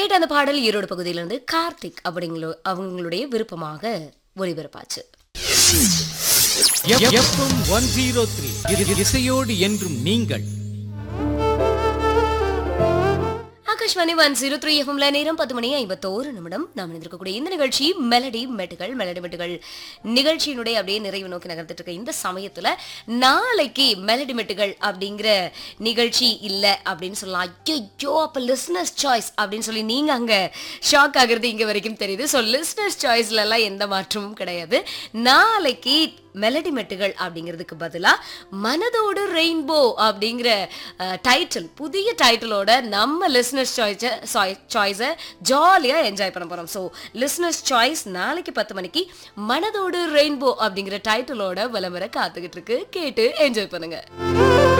கேட்ட அந்த பாடல் ஈரோடு பகுதியிலிருந்து கார்த்திக் அப்படிங்களோ அவங்களுடைய விருப்பமாக ஒளிபரப்பாச்சு எஃப்எம் ஒன் ஜீரோ த்ரீ இசையோடு என்றும் நீங்கள் ஆகாஷ்வாணி ஒன் ஜீரோ த்ரீ எஃப்எம்ல நேரம் பத்து மணி ஐம்பத்தோரு நிமிடம் நாம் இருக்கக்கூடிய இந்த நிகழ்ச்சி மெலடி மெட்டுகள் மெலடி மெட்டுகள் நிகழ்ச்சியினுடைய அப்படியே நிறைவு நோக்கி நகர்ந்துட்டு இருக்க இந்த சமயத்துல நாளைக்கு மெலடி மெட்டுகள் அப்படிங்கிற நிகழ்ச்சி இல்லை அப்படின்னு சொல்லலாம் ஐயோ அப்ப லிஸ்னஸ் சாய்ஸ் அப்படின்னு சொல்லி நீங்க அங்க ஷாக் ஆகுறது இங்க வரைக்கும் தெரியுது ஸோ லிஸ்னஸ் சாய்ஸ்ல எல்லாம் எந்த மாற்றமும் கிடையாது நாளைக்கு மெலடி மெட்டுகள் அப்படிங்கிறதுக்கு பதிலா மனதோடு ரெயின்போ அப்படிங்கிற டைட்டில் புதிய டைட்டிலோட நம்ம லிஸ்னஸ் சாய்ஸை சாய்ஸை ஜாலியாக என்ஜாய் பண்ண போகிறோம் ஸோ லிஸ்னஸ் சாய்ஸ் நாளைக்கு பத்து மணிக்கு மனதோடு ரெயின்போ அப்படிங்கிற டைட்டிலோட விளம்பர காத்துக்கிட்டு இருக்கு கேட்டு என்ஜாய் பண்ணுங்க